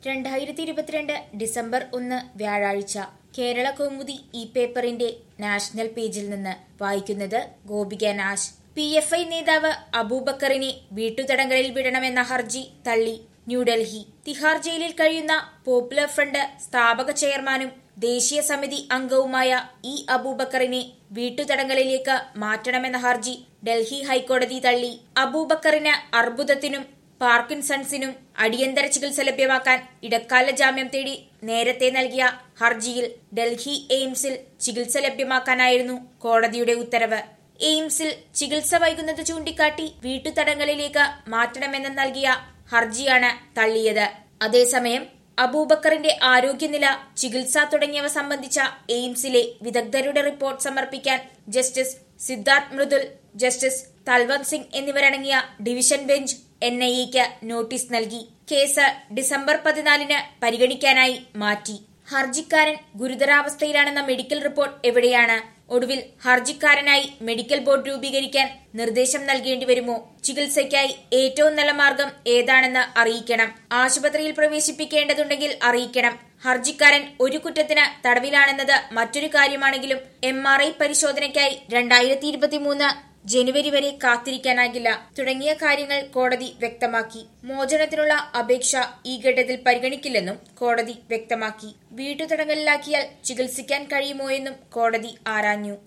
രണ്ടായിരത്തി ഇരുപത്തിരണ്ട് ഡിസംബർ ഒന്ന് വ്യാഴാഴ്ച കേരള കൗമുദി ഇ പേപ്പറിന്റെ നാഷണൽ പേജിൽ നിന്ന് വായിക്കുന്നത് ഗോപിക നാശ് പി എഫ് ഐ നേതാവ് അബൂബക്കറിനെ വീട്ടുതടങ്കലിൽ വിടണമെന്ന ഹർജി തള്ളി ന്യൂഡൽഹി തിഹാർ ജയിലിൽ കഴിയുന്ന പോപ്പുലർ ഫ്രണ്ട് സ്ഥാപക ചെയർമാനും ദേശീയ സമിതി അംഗവുമായ ഇ അബൂബക്കറിനെ വീട്ടുതടങ്കലിലേക്ക് മാറ്റണമെന്ന ഹർജി ഡൽഹി ഹൈക്കോടതി തള്ളി അബൂബക്കറിന് അർബുദത്തിനും പാർക്കിൻസൺസിനും അടിയന്തര ചികിത്സ ലഭ്യമാക്കാൻ ഇടക്കാല ജാമ്യം തേടി നേരത്തെ നൽകിയ ഹർജിയിൽ ഡൽഹി എയിംസിൽ ചികിത്സ ലഭ്യമാക്കാനായിരുന്നു കോടതിയുടെ ഉത്തരവ് എയിംസിൽ ചികിത്സ വൈകുന്നത് ചൂണ്ടിക്കാട്ടി വീട്ടുതടങ്കലിലേക്ക് മാറ്റണമെന്ന് നൽകിയ ഹർജിയാണ് തള്ളിയത് അതേസമയം അബൂബക്കറിന്റെ ആരോഗ്യനില ചികിത്സ തുടങ്ങിയവ സംബന്ധിച്ച എയിംസിലെ വിദഗ്ധരുടെ റിപ്പോർട്ട് സമർപ്പിക്കാൻ ജസ്റ്റിസ് സിദ്ധാർത്ഥ് മൃദുൽ ജസ്റ്റിസ് തൽവന്ത് സിംഗ് എന്നിവരടങ്ങിയ ഡിവിഷൻ ബെഞ്ച് എൻ ഐ എക്ക് നോട്ടീസ് നൽകി കേസ് ഡിസംബർ പതിനാലിന് പരിഗണിക്കാനായി മാറ്റി ഹർജിക്കാരൻ ഗുരുതരാവസ്ഥയിലാണെന്ന മെഡിക്കൽ റിപ്പോർട്ട് എവിടെയാണ് ഒടുവിൽ ഹർജിക്കാരനായി മെഡിക്കൽ ബോർഡ് രൂപീകരിക്കാൻ നിർദ്ദേശം നൽകേണ്ടി വരുമോ ചികിത്സയ്ക്കായി ഏറ്റവും നല്ല മാർഗം ഏതാണെന്ന് അറിയിക്കണം ആശുപത്രിയിൽ പ്രവേശിപ്പിക്കേണ്ടതുണ്ടെങ്കിൽ അറിയിക്കണം ഹർജിക്കാരൻ ഒരു കുറ്റത്തിന് തടവിലാണെന്നത് മറ്റൊരു കാര്യമാണെങ്കിലും എം ആർ ഐ പരിശോധനയ്ക്കായി രണ്ടായിരത്തി ഇരുപത്തിമൂന്ന് ജനുവരി വരെ കാത്തിരിക്കാനാകില്ല തുടങ്ങിയ കാര്യങ്ങൾ കോടതി വ്യക്തമാക്കി മോചനത്തിനുള്ള അപേക്ഷ ഈ ഘട്ടത്തിൽ പരിഗണിക്കില്ലെന്നും കോടതി വ്യക്തമാക്കി വീട്ടുതടങ്കലിലാക്കിയാൽ ചികിത്സിക്കാൻ കഴിയുമോ എന്നും കോടതി ആരാഞ്ഞു